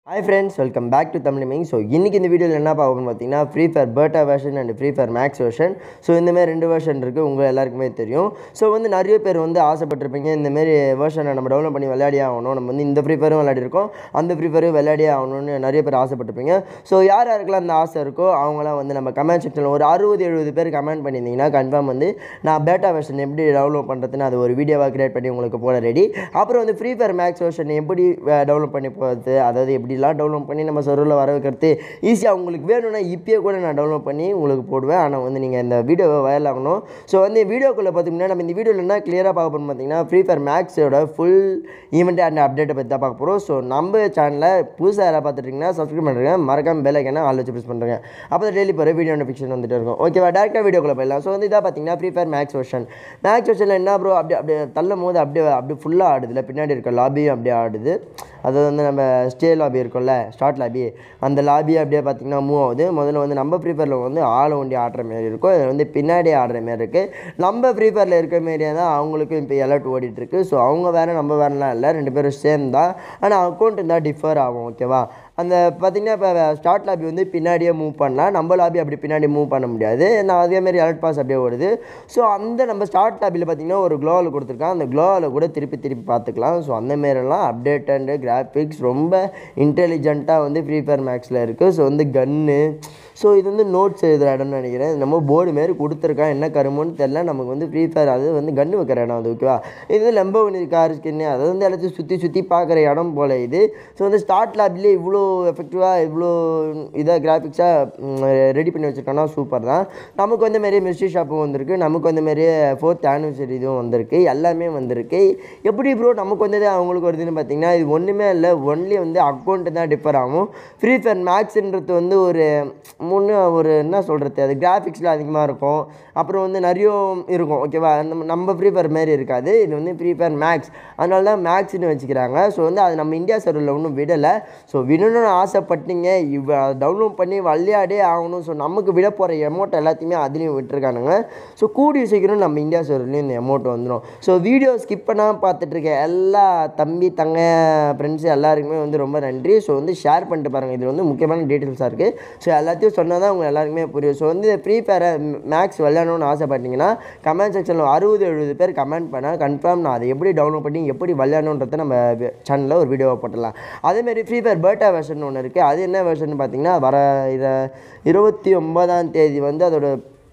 hi friends welcome back to Tamil மிங் so இன்றைக்கி இந்த வீடியோவில் என்ன பார்க்கணும்னு பார்த்தீங்கன்னா Free Fire beta version and Free Fire Max version so இந்தமாரி ரெண்டு வெர்ஷன் இருக்குது உங்கள் எல்லாருக்குமே தெரியும் ஸோ வந்து நிறைய பேர் வந்து ஆசைப்பட்டிருப்பீங்க இந்தமாரி வெர்ஷனை நம்ம டெவலப் பண்ணி விளையாடியே ஆகணும் நம்ம வந்து இந்த ஃப்ரீ ஃபயரும் விளையாடிருக்கோம் அந்த ஃப்ரீ ஃபயரும் விளையாடியே ஆகணும்னு நிறைய பேர் ஆசைப்பட்டிருப்பீங்க ஸோ யார் யாருக்கெல்லாம் அந்த ஆசை இருக்கோ அவங்களாம் வந்து நம்ம கமெண்ட் செக்ஷனில் ஒரு அறுபது எழுபது பேர் கமெண்ட் பண்ணியிருந்தீங்கன்னா கன்ஃபார்ம் வந்து நான் பேட்டா வெர்ஷன் எப்படி டெவலப் பண்ணுறதுன்னு அது ஒரு வீடியோவாக கிரியேட் பண்ணி உங்களுக்கு போட ரெடி அப்புறம் வந்து ஃப்ரீ ஃபயர் மேக்ஸ் வெர்ஷன் எப்படி டெவலப் பண்ணி போகிறது அதாவது எப்படிலாம் டெவலப் பண்ணி நம்ம சர்வரில் வர வைக்கிறது ஈஸியாக உங்களுக்கு வேணும்னா இப்பயே கூட நான் டெவலப் பண்ணி உங்களுக்கு போடுவேன் ஆனால் வந்து நீங்கள் இந்த வீடியோவை வைரல் ஆகணும் ஸோ வந்து வீடியோக்குள்ளே பார்த்தீங்கன்னா நம்ம இந்த வீடியோவில் என்ன கிளியராக பார்க்க போகிறோம் பார்த்தீங்கன்னா ஃப்ரீ ஃபயர் மேக்ஸோட ஃபுல் ஈவெண்ட் அண்ட் அப்டேட்டை பற்றி தான் பார்க்க போகிறோம் ஸோ நம்ம சேனலில் புதுசாக யாராவது பார்த்துட்டிங்கன்னா சப்ஸ்கிரைப் பண்ணுறேங்க மறக்காம பெல் ஐக்கனை ஆள் வச்சு ப்ரெஸ் பண்ணுறேங்க அப்போ தான் டெய்லி போகிற வீடியோ நோட்டிஃபிகேஷன் வந்துட்டு இருக்கும் ஓகேவா டேரெக்டாக வீடியோக்குள்ளே போயிடலாம் ஸோ வந்து இதாக பார்த்தீங்கன்னா Free Fire Max version max வெர்ஷனில் என்ன ப்ரோ அப்படி அப்படியே தள்ளும் போது அப்படியே அப்படியே ஃபுல்லாக ஆடுதுல பின்னாடி இருக்க லாபியும் அப்படியே ஆடுது அது வந்து நம்ம ஸ்டே லாபி இருக்கும்ல ஸ்டார்ட் லாபி அந்த லாபி அப்படியே பார்த்திங்கன்னா மூவ் ஆகுது முதல்ல வந்து நம்ம ஃப்ரீ ஃபயரில் வந்து ஆள வண்டி ஆடுற மாரி இருக்கும் இதில் வந்து பின்னாடி ஆடுற மாரி இருக்குது நம்ம ஃப்ரீ ஃபயரில் இருக்க மாரியே தான் அவங்களுக்கும் இப்போ எலர்ட் ஓடிட்டுருக்கு ஸோ அவங்க வேறு நம்ம வேறுலாம் இல்லை ரெண்டு பேரும் சேம் தான் ஆனால் அக்கௌண்ட் இருந்தால் டிஃபர் ஆகும் ஓகேவா அந்த பார்த்திங்கன்னா இப்போ ஸ்டார்ட் லாபி வந்து பின்னாடியே மூவ் பண்ணலாம் நம்ம லாபி அப்படி பின்னாடி மூவ் பண்ண முடியாது நான் அதேமாரி அலர்ட் பாஸ் அப்படியே ஓடுது ஸோ அந்த நம்ம ஸ்டார்ட் லாபியில் பார்த்திங்கன்னா ஒரு க்ளோவில் கொடுத்துருக்கான் அந்த க்ளோவில் கூட திருப்பி திருப்பி பார்த்துக்கலாம் ஸோ அந்த மாரிலாம் அப்டேட் அண்டு கிராஃபிக்ஸ் ரொம்ப இன்டெலிஜென்ட்டாக வந்து ஃப்ரீ ஃபயர் மேக்ஸில் இருக்குது ஸோ வந்து கன்னு ஸோ இது வந்து நோட்ஸ் எழுதுகிற இடம்னு நினைக்கிறேன் நம்ம போர்டு மாரி கொடுத்துருக்கான் என்ன கருமோன்னு தெரில நமக்கு வந்து ஃப்ரீ ஃபயர் அது வந்து கன்று வைக்கிற இடம் அது ஓகேவா இது லெம்பவனி கார் ஸ்கின்னு அதை வந்து எல்லாத்தையும் சுற்றி சுற்றி பார்க்குற இடம் போல் இது ஸோ வந்து ஸ்டார்ட் லாபிலே இவ்வளோ எஃபெக்டிவாக இவ்வளோ இதாக கிராஃபிக்ஸாக ரெடி பண்ணி வச்சுருக்கோன்னா சூப்பர் தான் நமக்கு வந்து மாரி மிஸ்ட்ரி ஷாப்பும் வந்திருக்கு நமக்கு வந்து மாரி ஃபோர்த் ஆனிவர்சரி இதுவும் வந்திருக்கு எல்லாமே வந்திருக்கு எப்படி ப்ரோ நமக்கு வந்தது அவங்களுக்கு வருதுன்னு பார்த்தீங்கன்னா இது ஒன்றுமே இல்லை ஒன்லி வந்து அக்கௌண்ட்டு தான் டிஃபர் ஆகும் ஃப்ரீ ஃபயர் மேக்ஸ்ன்றது வந்து ஒரு முன்னு ஒரு என்ன சொல்கிறது அது கிராஃபிக்ஸில் அதிகமாக இருக்கும் அப்புறம் வந்து நிறைய இருக்கும் ஓகேவா நம்ம நம்ம ஃப்ரீ ஃபயர் மாரி இருக்காது இது வந்து ஃப்ரீ ஃபயர் மேக்ஸ் அதனால தான் மேக்ஸ்னு வச்சுக்கிறாங்க ஸோ வந்து அது நம்ம இந்தியா சர்வரில் ஒன்றும் விடலை ஸோ விடணும்னு ஆசைப்பட்டீங்க இவ டவுன்லோட் பண்ணி விளையாடே ஆகணும் ஸோ நமக்கு விட போகிற எமௌண்ட் எல்லாத்தையுமே அதுலேயும் விட்டுருக்கானுங்க ஸோ கூடிய சீக்கிரம் நம்ம இந்தியா சர்வர்லேயும் இந்த அமௌண்ட் வந்துடும் ஸோ வீடியோ ஸ்கிப் பண்ணாமல் பார்த்துட்ருக்க எல்லா தம்பி தங்க ஃப்ரெண்ட்ஸ் எல்லாருக்குமே வந்து ரொம்ப நன்றி ஸோ வந்து ஷேர் பண்ணிட்டு பாருங்கள் இது வந்து முக்கியமான டீட்டெயில்ஸாக இருக்குது ஸோ எல்லாத்தையும் சொன்னால் தான் உங்கள் எல்லாருக்குமே புரியும் ஸோ வந்து ஃப்ரீ ஃபயரை மேக்ஸ் விளையாடணும்னு ஆசைப்பட்டீங்கன்னா கமெண்ட் செக்ஷனில் அறுபது எழுபது பேர் கமெண்ட் பண்ணால் கன்ஃபார்ம் நான் அதை எப்படி டவுன்லோட் பண்ணி எப்படி விளையாடணுன்றதை நம்ம சேனலில் ஒரு வீடியோவை போட்டலாம் அதேமாரி ஃப்ரீ ஃபயர் பேட்டா வெர்ஷன் ஒன்று இருக்குது அது என்ன வெர்ஷன் பார்த்தீங்கன்னா வர இதை இருபத்தி ஒன்பதாம் தேதி வந்து அதோட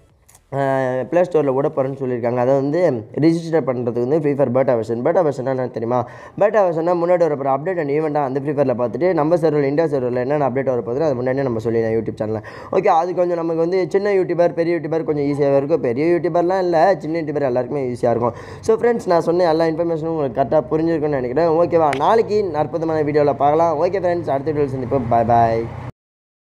ப்ளே ஸ்டோரில் கூட போகிறேன்னு சொல்லியிருக்காங்க அதை வந்து ரிஜிஸ்டர் பண்ணுறதுக்கு வந்து Free Fire beta version beta version என்ன தெரியுமா பேட்டா வெர்ஷன்னா முன்னாடி வரப்போ அப்டேட் அண்ட் ஈவெண்ட்டாக அந்த ஃப்ரீ ஃபயரில் பார்த்துட்டு நம்ம சர்வரில் இந்தியா சர்வரில் என்னென்ன அப்டேட் வரப்போகுது அது முன்னாடியே நம்ம சொல்லிடலாம் யூடியூப் சேனலில் ஓகே அது கொஞ்சம் நமக்கு வந்து சின்ன யூடியூபர் பெரிய யூடியூபர் கொஞ்சம் ஈஸியாக இருக்கும் பெரிய யூடியூபர்லாம் இல்லை சின்ன யூடியூபர் எல்லாருக்குமே ஈஸியாக இருக்கும் ஸோ ஃப்ரெண்ட்ஸ் நான் சொன்ன எல்லா இன்ஃபர்மேஷனும் உங்களுக்கு கரெக்டாக புரிஞ்சிருக்குன்னு நினைக்கிறேன் ஓகேவா நாளைக்கு அற்புதமான வீடியோவில் பார்க்கலாம் ஓகே ஃப்ரெண்ட்ஸ் அடுத்த வீடியோவில் சந்திப்போம் பாய் பாய்